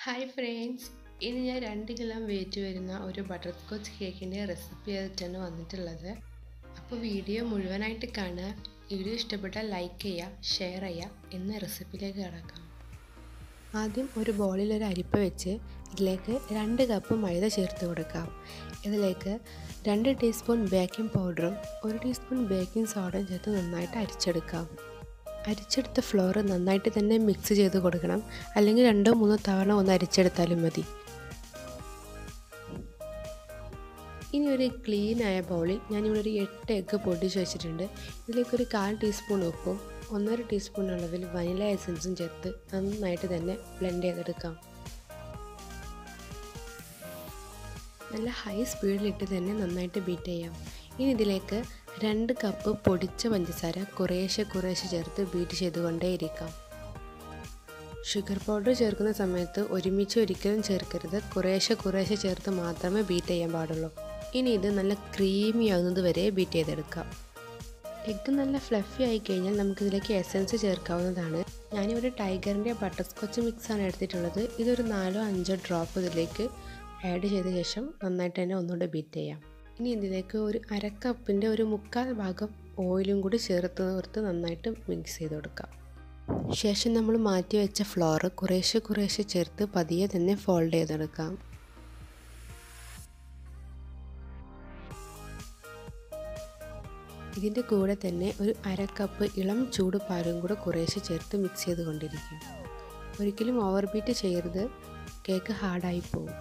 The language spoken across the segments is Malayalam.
ഹായ് ഫ്രണ്ട്സ് ഇന്ന് ഞാൻ രണ്ട് കിലോ വെയിറ്റ് വരുന്ന ഒരു ബട്ടർ സ്കോച്ച് കേക്കിൻ്റെ റെസിപ്പി ആയിട്ടാണ് വന്നിട്ടുള്ളത് അപ്പോൾ വീഡിയോ മുഴുവനായിട്ട് കാണുക വീഡിയോ ഇഷ്ടപ്പെട്ടാൽ ലൈക്ക് ചെയ്യുക ഷെയർ ചെയ്യുക എന്ന റെസിപ്പിയിലേക്ക് കിടക്കാം ആദ്യം ഒരു ബോളിൽ ഒരു അരിപ്പ വെച്ച് ഇതിലേക്ക് രണ്ട് കപ്പ് മൈദ ചേർത്ത് കൊടുക്കാം ഇതിലേക്ക് രണ്ട് ടീസ്പൂൺ ബേക്കിംഗ് പൗഡറും ഒരു ടീസ്പൂൺ ബേക്കിംഗ് സോഡയും ചേർത്ത് നന്നായിട്ട് അരിച്ചെടുക്കാം അരിച്ചെടുത്ത ഫ്ലോർ നന്നായിട്ട് തന്നെ മിക്സ് ചെയ്ത് കൊടുക്കണം അല്ലെങ്കിൽ രണ്ടോ മൂന്നോ തവണ ഒന്ന് അരിച്ചെടുത്താലും മതി ഇനി ഒരു ക്ലീൻ ആയ ബൗളിൽ ഞാനിവിടെ ഒരു എട്ട് എഗ്ഗ് പൊടിച്ച് വെച്ചിട്ടുണ്ട് ഇതിലേക്കൊരു കാൽ ടീസ്പൂൺ ഉപ്പും ഒന്നര ടീസ്പൂൺ അളവിൽ വനില എസൻസും ചേർത്ത് നന്നായിട്ട് തന്നെ ബ്ലെൻഡ് ചെയ്തെടുക്കാം നല്ല ഹൈ സ്പീഡിലിട്ട് തന്നെ നന്നായിട്ട് ബീറ്റ് ചെയ്യാം ഇനി ഇതിലേക്ക് രണ്ട് കപ്പ് പൊടിച്ച പഞ്ചസാര കുറേശ്ശെ കുറേശ്ശെ ചേർത്ത് ബീറ്റ് ചെയ്തുകൊണ്ടേയിരിക്കാം ഷുഗർ പൗഡർ ചേർക്കുന്ന സമയത്ത് ഒരുമിച്ച് ഒരിക്കലും ചേർക്കരുത് കുറേശ്ശെ കുറേശ്ശെ ചേർത്ത് മാത്രമേ ബീറ്റ് ചെയ്യാൻ പാടുള്ളൂ ഇനി ഇത് നല്ല ക്രീമി ആകുന്നത് വരെ ബീറ്റ് ചെയ്തെടുക്കാം എഗ്ഗ് നല്ല ഫ്ലഫി ആയി കഴിഞ്ഞാൽ നമുക്കിതിലേക്ക് എസൻസ് ചേർക്കാവുന്നതാണ് ഞാനിവിടെ ടൈഗറിൻ്റെ ബട്ടർ സ്കോച്ച് മിക്സാണ് എടുത്തിട്ടുള്ളത് ഇതൊരു നാലോ അഞ്ചോ ഡ്രോപ്പ് ഇതിലേക്ക് ആഡ് ചെയ്ത ശേഷം നന്നായിട്ട് തന്നെ ഒന്നുകൂടെ ബീറ്റ് ചെയ്യാം ഇനി ഇതിലേക്ക് ഒരു അര കപ്പിൻ്റെ ഒരു മുക്കാൽ ഭാഗം ഓയിലും കൂടി ചേർത്ത് നിർത്ത് നന്നായിട്ട് മിക്സ് ചെയ്ത് കൊടുക്കാം ശേഷം നമ്മൾ മാറ്റി വെച്ച ഫ്ലോർ കുറേശ്ശെ കുറേശ്ശെ ചേർത്ത് പതിയെ തന്നെ ഫോൾഡ് ചെയ്തെടുക്കാം ഇതിൻ്റെ കൂടെ തന്നെ ഒരു അര കപ്പ് ഇളം ചൂട് പാലും കൂടെ കുറേശ്ശെ ചേർത്ത് മിക്സ് ചെയ്ത് കൊണ്ടിരിക്കും ഒരിക്കലും ഓവർ ബീറ്റ് ചെയ്യരുത് കേക്ക് ഹാർഡായി പോകും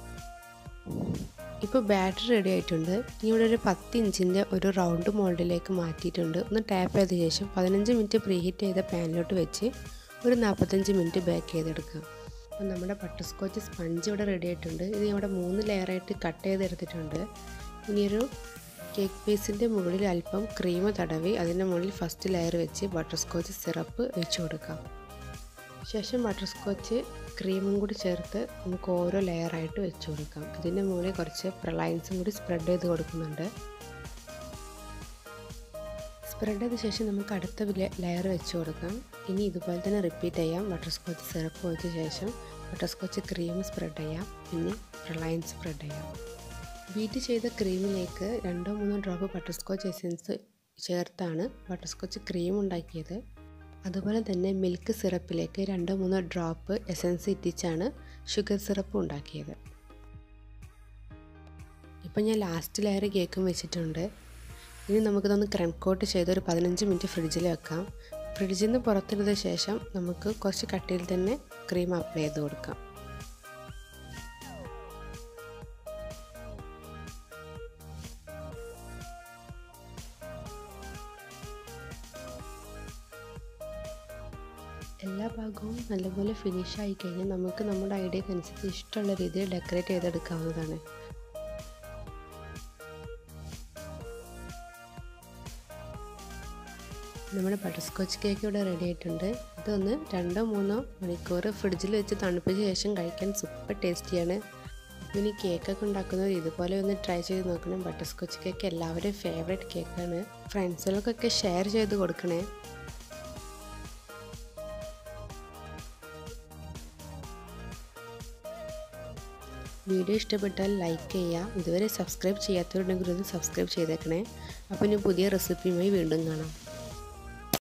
ഇപ്പോൾ ബാറ്റർ റെഡി ആയിട്ടുണ്ട് ഇനി ഇവിടെ ഒരു പത്ത് ഇഞ്ചിൻ്റെ ഒരു റൗണ്ട് മോൾഡിലേക്ക് മാറ്റിയിട്ടുണ്ട് ഒന്ന് ടാപ്പ് ചെയ്ത ശേഷം പതിനഞ്ച് മിനിറ്റ് പ്രീഹീറ്റ് ചെയ്ത പാനിലോട്ട് വെച്ച് ഒരു നാൽപ്പത്തഞ്ച് മിനിറ്റ് ബേക്ക് ചെയ്തെടുക്കാം അപ്പോൾ നമ്മുടെ ബട്ടർ സ്കോച്ച് സ്പഞ്ച് ഇവിടെ റെഡി ആയിട്ടുണ്ട് ഇത് ഇവിടെ മൂന്ന് ലെയറായിട്ട് കട്ട് ചെയ്തെടുത്തിട്ടുണ്ട് ഇനിയൊരു കേക്ക് പീസിൻ്റെ മുകളിൽ അല്പം ക്രീം തടവി അതിൻ്റെ മുകളിൽ ഫസ്റ്റ് ലെയർ വെച്ച് ബട്ടർ സ്കോച്ച് സിറപ്പ് വെച്ച് കൊടുക്കാം ശേഷം ബട്ടർ സ്കോച്ച് ക്രീമും കൂടി ചേർത്ത് നമുക്ക് ഓരോ ലെയറായിട്ട് വെച്ച് കൊടുക്കാം ഇതിൻ്റെ മുകളിൽ കുറച്ച് പ്രലൈൻസും കൂടി സ്പ്രെഡ് ചെയ്ത് കൊടുക്കുന്നുണ്ട് സ്പ്രെഡ് ചെയ്ത ശേഷം നമുക്ക് അടുത്ത ലെയർ വെച്ച് കൊടുക്കാം ഇനി ഇതുപോലെ തന്നെ റിപ്പീറ്റ് ചെയ്യാം ബട്ടർ സ്കോച്ച് സിറപ്പ് വെച്ച ശേഷം ബട്ടർ സ്കോച്ച് ക്രീം സ്പ്രെഡ് ചെയ്യാം പിന്നെ പ്രലൈൻ സ്പ്രെഡ് ചെയ്യാം ബീറ്റ് ചെയ്ത ക്രീമിലേക്ക് രണ്ടോ മൂന്നോ ഡ്രോപ്പ് ബട്ടർ സ്കോച്ച് എസൻസ് ചേർത്താണ് ബട്ടർ സ്കോച്ച് ക്രീം ഉണ്ടാക്കിയത് അതുപോലെ തന്നെ മിൽക്ക് സിറപ്പിലേക്ക് രണ്ടോ മൂന്നോ ഡ്രോപ്പ് എസൻസ് ഇറ്റിച്ചാണ് ഷുഗർ സിറപ്പ് ഉണ്ടാക്കിയത് ഇപ്പം ഞാൻ ലാസ്റ്റ് ലെയർ കേക്കും വെച്ചിട്ടുണ്ട് ഇനി നമുക്കിതൊന്ന് ക്രം കോട്ട് ചെയ്ത് ഒരു പതിനഞ്ച് മിനിറ്റ് ഫ്രിഡ്ജിൽ വെക്കാം ഫ്രിഡ്ജിൽ നിന്ന് പുറത്തെടുത്ത ശേഷം നമുക്ക് കുറച്ച് കട്ടിയിൽ തന്നെ ക്രീം അപ്ലൈ ചെയ്ത് കൊടുക്കാം എല്ലാ ഭാഗവും നല്ലപോലെ ഫിനിഷ് ആയി കഴിഞ്ഞാൽ നമുക്ക് നമ്മുടെ ഐഡിയക്ക് അനുസരിച്ച് ഇഷ്ടമുള്ള രീതിയിൽ ഡെക്കറേറ്റ് ചെയ്തെടുക്കാവുന്നതാണ് നമ്മുടെ ബട്ടർ സ്കോച്ച് കേക്ക് ഇവിടെ റെഡി ആയിട്ടുണ്ട് ഇതൊന്ന് രണ്ടോ മൂന്നോ മണിക്കൂർ ഫ്രിഡ്ജിൽ വെച്ച് തണുപ്പിച്ച ശേഷം കഴിക്കാൻ സൂപ്പർ ടേസ്റ്റിയാണ് ഇനി കേക്കൊക്കെ ഉണ്ടാക്കുന്നവർ ഇതുപോലെ ഒന്ന് ട്രൈ ചെയ്ത് നോക്കണം ബട്ടർ സ്കോച്ച് കേക്ക് എല്ലാവരുടെയും ഫേവറേറ്റ് കേക്കാണ് ഫ്രണ്ട്സുകൾക്കൊക്കെ ഷെയർ ചെയ്ത് കൊടുക്കണേ വീഡിയോ ഇഷ്ടപ്പെട്ടാൽ ലൈക്ക് ചെയ്യുക ഇതുവരെ സബ്സ്ക്രൈബ് ചെയ്യാത്തവരുണ്ടെങ്കിൽ ഒന്ന് സബ്സ്ക്രൈബ് ചെയ്തേക്കണേ അപ്പോൾ ഇനി പുതിയ റെസിപ്പിയുമായി വീണ്ടും കാണാം